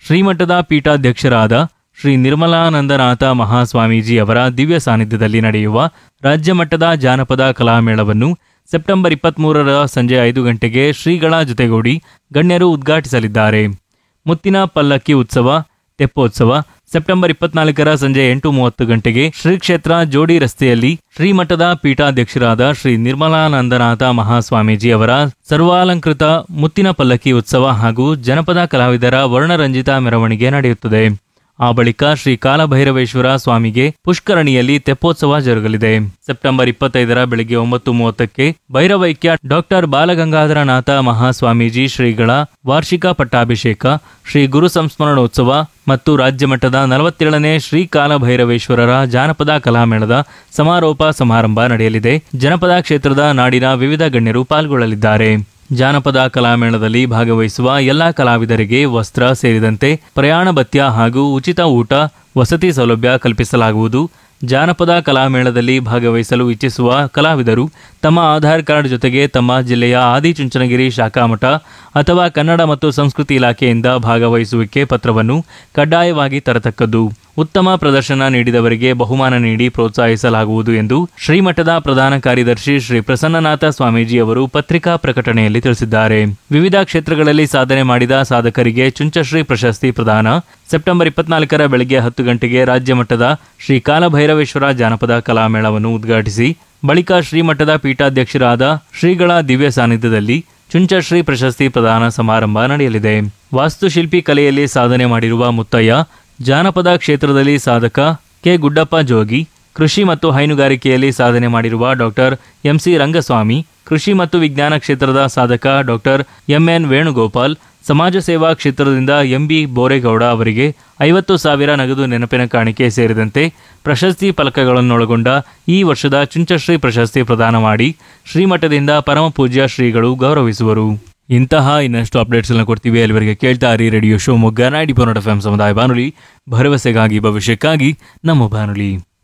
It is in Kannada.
ಶ್ರೀಮಠದ ಪೀಠಾಧ್ಯಕ್ಷರಾದ ಶ್ರೀ ನಿರ್ಮಲಾನಂದನಾಥ ಮಹಾಸ್ವಾಮೀಜಿ ಅವರ ದಿವ್ಯ ಸಾನ್ನಿಧ್ಯದಲ್ಲಿ ನಡೆಯುವ ರಾಜ್ಯ ಮಟ್ಟದ ಜಾನಪದ ಕಲಾಮೇಳವನ್ನು ಸೆಪ್ಟೆಂಬರ್ ಇಪ್ಪತ್ತ್ಮೂರರ ಸಂಜೆ ಐದು ಗಂಟೆಗೆ ಶ್ರೀಗಳ ಜೊತೆಗೂಡಿ ಗಣ್ಯರು ಉದ್ಘಾಟಿಸಲಿದ್ದಾರೆ ಮುತ್ತಿನ ಪಲ್ಲಕ್ಕಿ ಉತ್ಸವ ತೆಪ್ಪೋತ್ಸವ ಸೆಪ್ಟೆಂಬರ್ ಇಪ್ಪತ್ನಾಲ್ಕರ ಸಂಜೆ ಎಂಟು ಮೂವತ್ತು ಗಂಟೆಗೆ ಶ್ರೀ ಕ್ಷೇತ್ರ ಜೋಡಿ ರಸ್ತೆಯಲ್ಲಿ ಶ್ರೀಮಠದ ಪೀಠಾಧ್ಯಕ್ಷರಾದ ಶ್ರೀ ನಿರ್ಮಲಾನಂದನಾಥ ಮಹಾಸ್ವಾಮೀಜಿ ಅವರ ಸರ್ವಾಲಂಕೃತ ಮುತ್ತಿನ ಪಲ್ಲಕ್ಕಿ ಉತ್ಸವ ಹಾಗೂ ಜನಪದ ಕಲಾವಿದರ ವರ್ಣರಂಜಿತ ಮೆರವಣಿಗೆ ನಡೆಯುತ್ತದೆ ಆ ಬಳಿಕ ಶ್ರೀ ಕಾಲಭೈರವೇಶ್ವರ ಸ್ವಾಮಿಗೆ ಪುಷ್ಕರಣಿಯಲ್ಲಿ ತೆಪ್ಪೋತ್ಸವ ಜರುಗಲಿದೆ ಸೆಪ್ಟೆಂಬರ್ ಇಪ್ಪತ್ತೈದರ ಬೆಳಗ್ಗೆ ಒಂಬತ್ತು ಮೂವತ್ತಕ್ಕೆ ಭೈರವೈಕ್ಯ ಡಾಕ್ಟರ್ ಬಾಲಗಂಗಾಧರನಾಥ ಮಹಾಸ್ವಾಮೀಜಿ ಶ್ರೀಗಳ ವಾರ್ಷಿಕ ಪಟ್ಟಾಭಿಷೇಕ ಶ್ರೀ ಗುರು ಸಂಸ್ಮರಣೋತ್ಸವ ಮತ್ತು ರಾಜ್ಯ ಮಟ್ಟದ ನಲವತ್ತೇಳನೇ ಶ್ರೀ ಕಾಲಭೈರವೇಶ್ವರರ ಜಾನಪದ ಕಲಾಮೇಳದ ಸಮಾರೋಪ ಸಮಾರಂಭ ನಡೆಯಲಿದೆ ಜನಪದ ಕ್ಷೇತ್ರದ ನಾಡಿನ ವಿವಿಧ ಗಣ್ಯರು ಪಾಲ್ಗೊಳ್ಳಲಿದ್ದಾರೆ ಜಾನಪದ ಕಲಾಮೇಳದಲ್ಲಿ ಭಾಗವಹಿಸುವ ಎಲ್ಲಾ ಕಲಾವಿದರಿಗೆ ವಸ್ತ್ರ ಸೇರಿದಂತೆ ಪ್ರಯಾಣ ಭತ್ಯ ಹಾಗೂ ಉಚಿತ ಊಟ ವಸತಿ ಸೌಲಭ್ಯ ಕಲ್ಪಿಸಲಾಗುವುದು ಜಾನಪದ ಕಲಾಮೇಳದಲ್ಲಿ ಭಾಗವಹಿಸಲು ಇಚ್ಛಿಸುವ ಕಲಾವಿದರು ತಮ್ಮ ಆಧಾರ್ ಕಾರ್ಡ್ ಜೊತೆಗೆ ತಮ್ಮ ಜಿಲ್ಲೆಯ ಆದಿಚುಂಚನಗಿರಿ ಶಾಖಾಮಠ ಅಥವಾ ಕನ್ನಡ ಮತ್ತು ಸಂಸ್ಕೃತಿ ಇಲಾಖೆಯಿಂದ ಭಾಗವಹಿಸುವಿಕೆ ಪತ್ರವನ್ನು ಕಡ್ಡಾಯವಾಗಿ ತರತಕ್ಕದ್ದು ಉತ್ತಮ ಪ್ರದರ್ಶನ ನೀಡಿದವರಿಗೆ ಬಹುಮಾನ ನೀಡಿ ಪ್ರೋತ್ಸಾಹಿಸಲಾಗುವುದು ಎಂದು ಶ್ರೀಮಠದ ಪ್ರಧಾನ ಕಾರ್ಯದರ್ಶಿ ಶ್ರೀ ಪ್ರಸನ್ನನಾಥ ಸ್ವಾಮೀಜಿ ಅವರು ಪತ್ರಿಕಾ ಪ್ರಕಟಣೆಯಲ್ಲಿ ತಿಳಿಸಿದ್ದಾರೆ ವಿವಿಧ ಕ್ಷೇತ್ರಗಳಲ್ಲಿ ಸಾಧನೆ ಮಾಡಿದ ಸಾಧಕರಿಗೆ ಚುಂಚಶ್ರೀ ಪ್ರಶಸ್ತಿ ಪ್ರದಾನ ಸೆಪ್ಟೆಂಬರ್ ಇಪ್ಪತ್ನಾಲ್ಕರ ಬೆಳಗ್ಗೆ ಹತ್ತು ಗಂಟೆಗೆ ರಾಜ್ಯ ಮಟ್ಟದ ಶ್ರೀ ಕಾಲಭೈರವೇಶ್ವರ ಜಾನಪದ ಕಲಾಮೇಳವನ್ನು ಉದ್ಘಾಟಿಸಿ ಬಳಿಕ ಶ್ರೀಮಠದ ಪೀಠಾಧ್ಯಕ್ಷರಾದ ಶ್ರೀಗಳ ದಿವ್ಯ ಸಾನ್ನಿಧ್ಯದಲ್ಲಿ ಚುಂಚಶ್ರೀ ಪ್ರಶಸ್ತಿ ಪ್ರದಾನ ಸಮಾರಂಭ ನಡೆಯಲಿದೆ ವಾಸ್ತುಶಿಲ್ಪಿ ಕಲೆಯಲ್ಲಿ ಸಾಧನೆ ಮಾಡಿರುವ ಮುತ್ತಯ್ಯ ಜಾನಪದ ಕ್ಷೇತ್ರದಲ್ಲಿ ಸಾಧಕ ಕೆ ಗುಡ್ಡಪ್ಪ ಜೋಗಿ ಕೃಷಿ ಮತ್ತು ಹೈನುಗಾರಿಕೆಯಲ್ಲಿ ಸಾಧನೆ ಮಾಡಿರುವ ಡಾಕ್ಟರ್ ಎಂಸಿ ರಂಗಸ್ವಾಮಿ ಕೃಷಿ ಮತ್ತು ವಿಜ್ಞಾನ ಕ್ಷೇತ್ರದ ಸಾಧಕ ಡಾಕ್ಟರ್ ಎಂಎನ್ ವೇಣುಗೋಪಾಲ್ ಸಮಾಜ ಸೇವಾ ಕ್ಷೇತ್ರದಿಂದ ಎಂಬಿ ಬೋರೇಗೌಡ ಅವರಿಗೆ ಐವತ್ತು ಸಾವಿರ ನಗದು ನೆನಪಿನ ಕಾಣಿಕೆ ಸೇರಿದಂತೆ ಪ್ರಶಸ್ತಿ ಫಲಕಗಳನ್ನೊಳಗೊಂಡ ಈ ವರ್ಷದ ಚುಂಚಶ್ರೀ ಪ್ರಶಸ್ತಿ ಪ್ರದಾನ ಮಾಡಿ ಶ್ರೀಮಠದಿಂದ ಪರಮ ಪೂಜ್ಯ ಶ್ರೀಗಳು ಗೌರವಿಸುವರು ಇಂತಹ ಇನ್ನಷ್ಟು ಅಪ್ಡೇಟ್ಸ್ಗಳನ್ನ ಕೊಡ್ತೀವಿ ಅಲ್ಲಿವರೆಗೆ ಕೇಳ್ತಾ ಇರಿ radio Shivamogga ninety four F M ಸಮುದಾಯ ಬಾನುಲಿ ಭರವಸೆಗಾಗಿ ಭವಿಷ್ಯಕ್ಕಾಗಿ ನಮ್ಮ ಬಾನುಲಿ